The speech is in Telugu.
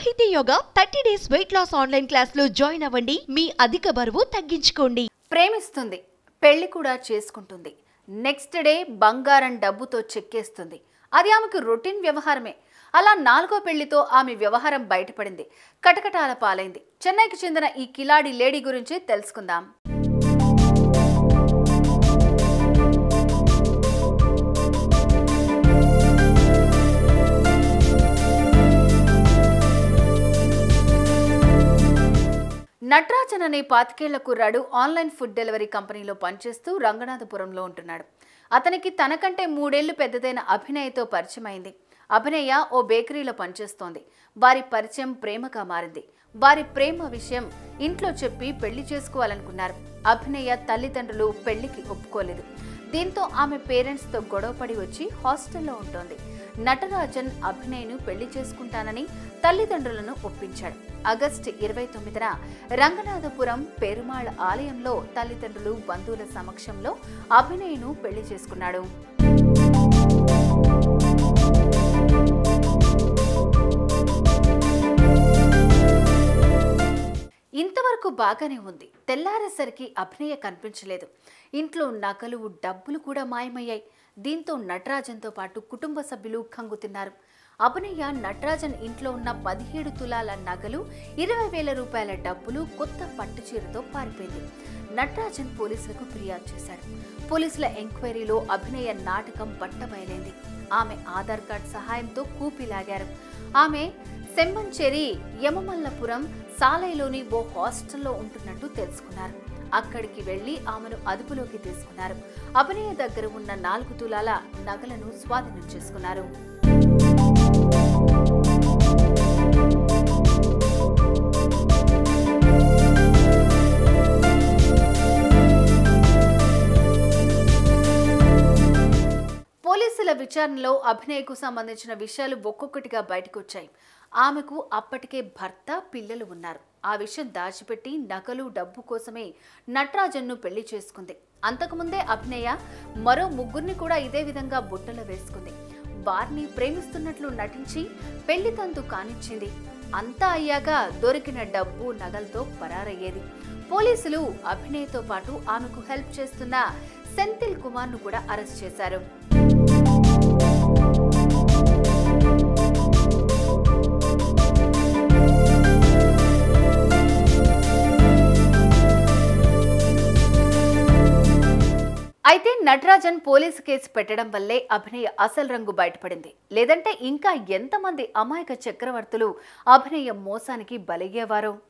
ఆకృతి Yoga thirty days weight loss online class లో జాయిన్ అవ్వండి మీ అధిక బరువు తగ్గించుకోండి ప్రేమిస్తుంది పెళ్లి కూడా చేసుకుంటుంది నెక్స్ట్ డే బంగారం డబ్బుతో చెక్కేస్తుంది అది ఆమెకు రొటీన్ వ్యవహారమే అలా నాలుగో పెళ్లితో ఆమె వ్యవహారం బయటపడింది కటకటాల పాలైంది చెన్నైకి చెందిన ఈ కిలాడి లేడీ గురించి తెలుసుకుందాం నటరాజన్ అనే పాతికేళ్ల కుర్రాడు ఆన్లైన్ ఫుడ్ డెలివరీ కంపెనీలో పనిచేస్తూ రంగనాథపురంలో ఉంటున్నాడు అతనికి తనకంటే మూడేళ్లు పెద్దదైన అభినయతో పరిచయమైంది అభినయ ఓ బేకరీలో పనిచేస్తోంది వారి పరిచయం ప్రేమగా మారింది వారి ప్రేమ విషయం ఇంట్లో చెప్పి పెళ్లి చేసుకోవాలనుకున్నారు అభినయ తల్లిదండ్రులు పెళ్లికి ఒప్పుకోలేదు దీంతో ఆమె పేరెంట్స్తో గొడవపడి వచ్చి హాస్టల్లో ఉంటోంది నటరాజన్ అభినయ్ను పెళ్లి చేసుకుంటానని తల్లిదండ్రులను ఒప్పించాడు ఆగస్టు ఇరవై తొమ్మిదిన రంగనాథపురం పెరుమాళ్ ఆలయంలో తల్లిదండ్రులు బంధువుల సమక్షంలో అభినయ్ను పెళ్లి చేసుకున్నాడు ఇంతవరకు బాగానే ఉంది తెల్లారేసరికి అభినయ కనిపించలేదు ఇంట్లో నగలు డబ్బులు కూడా మాయమయ్యాయి దీంతో నటరాజన్తో పాటు కుటుంబ సభ్యులు కంగుతిన్నారు అభినయ నటరాజన్ ఇంట్లో ఉన్న పదిహేడు తులాల నగలు ఇరవై వేల రూపాయల డబ్బులు కొత్త పట్టు చీరతో పారిపోయింది నటరాజన్ పోలీసులకు ఫిర్యాదు చేశాడు పోలీసుల ఎంక్వైరీలో అభినయ నాటకం బట్టబయలైంది ఆమె ఆధార్ కార్డ్ సహాయంతో కూపి లాగారు ఆమె సెమ్మంచేరి యమమల్లపురం సాలైలోని ఓ హాస్టల్లో ఉంటున్నట్టు తెలుసుకున్నారు అక్కడికి వెళ్లి ఆమెను అదుపులోకి తీసుకున్నారు అభినయ దగ్గర ఉన్న నాలుగు తులాల నగలను స్వాధీనం చేసుకున్నారు పోలీసుల విచారణలో అభినయకు సంబంధించిన విషయాలు ఒక్కొక్కటిగా బయటకు వచ్చాయి ఆమెకు అప్పటికే భర్త పిల్లలు ఉన్నారు ఆ విషయం దాచిపెట్టి నగలు డబ్బు కోసమే నటరాజన్ను పెళ్లి చేసుకుంది అంతకుముందే అభినయ మరో ముగ్గురిని కూడా ఇదే విధంగా బుట్టలో వేసుకుంది వారిని ప్రేమిస్తున్నట్లు నటించి పెళ్లి తంతు కానిచ్చింది అంతా అయ్యాక దొరికిన డబ్బు నగలతో పరారయ్యేది పోలీసులు అభినయతో పాటు ఆమెకు హెల్ప్ చేస్తున్న సెంథిల్ కుమార్ను కూడా అరెస్ట్ చేశారు అయితే నటరాజన్ పోలీసు కేసు పెట్టడం వల్లే అభినయ అసలు రంగు బయటపడింది లేదంటే ఇంకా ఎంతమంది అమాయక చక్రవర్తులు అభినయ మోసానికి బలయ్యేవారో